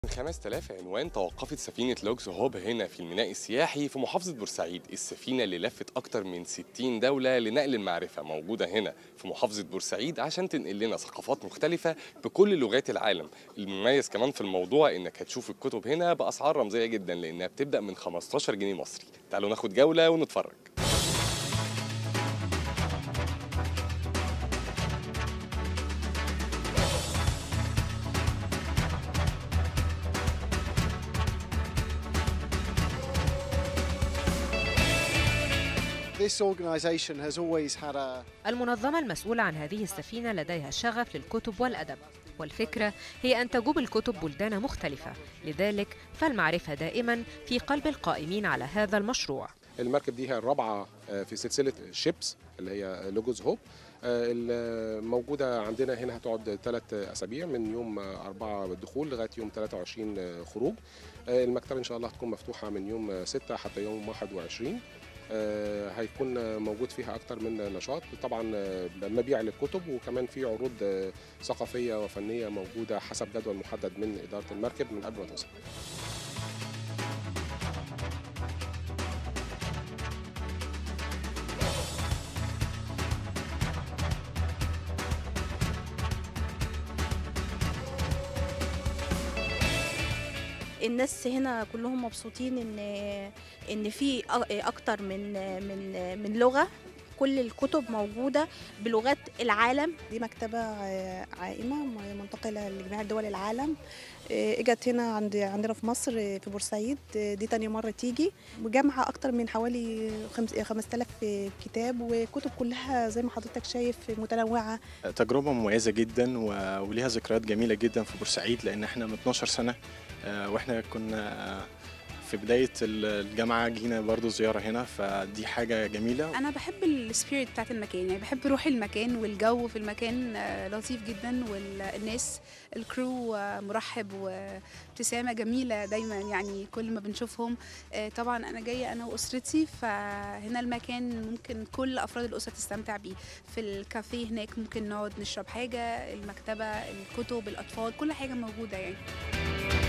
5000 عنوان توقفت سفينة لوكس هوب هنا في الميناء السياحي في محافظة بورسعيد السفينة اللي لفت أكتر من 60 دولة لنقل المعرفة موجودة هنا في محافظة بورسعيد عشان تنقل لنا ثقافات مختلفة بكل لغات العالم المميز كمان في الموضوع إنك هتشوف الكتب هنا بأسعار رمزية جدا لأنها بتبدأ من 15 جنيه مصري تعالوا ناخد جولة ونتفرج This organisation has always had a المنظمة المسؤولة عن هذه السفينة لديها شغف للكتب والأدب والفكرة هي أن تجوب الكتب بلدان مختلفة لذلك فالمعرفة دائما في قلب القائمين على هذا المشروع المركب دي هي الرابعة في سلسلة شيبس اللي هي لوجوز هوب الموجودة عندنا هنا هتقعد ثلاث أسابيع من يوم 4 الدخول لغاية يوم 23 خروج المكتبة إن شاء الله هتكون مفتوحة من يوم 6 حتى يوم 21 هيكون موجود فيها أكتر من نشاط طبعا مبيع للكتب وكمان في عروض ثقافية وفنية موجودة حسب جدول محدد من إدارة المركب من قبل ما توصل الناس هنا كلهم مبسوطين ان ان في اكتر من من من لغه كل الكتب موجودة بلغات العالم دي مكتبة عائمة منتقلة لجميع دول العالم اجت هنا عند عندنا في مصر في بورسعيد دي تاني مرة تيجي وجامعة أكتر من حوالي 5000 كتاب وكتب كلها زي ما حضرتك شايف متنوعة تجربة مميزة جدا وليها ذكريات جميلة جدا في بورسعيد لأن احنا من 12 سنة واحنا كنا في بداية الجامعة جينا برضو زيارة هنا فدي حاجة جميلة أنا بحب السبيريت بتاعت المكان يعني بحب روح المكان والجو في المكان لطيف جدا والناس الكرو مرحب وابتسامة جميلة دايما يعني كل ما بنشوفهم طبعا أنا جاية أنا وأسرتي فهنا المكان ممكن كل أفراد الأسرة تستمتع بيه في الكافيه هناك ممكن نقعد نشرب حاجة المكتبة الكتب الأطفال كل حاجة موجودة يعني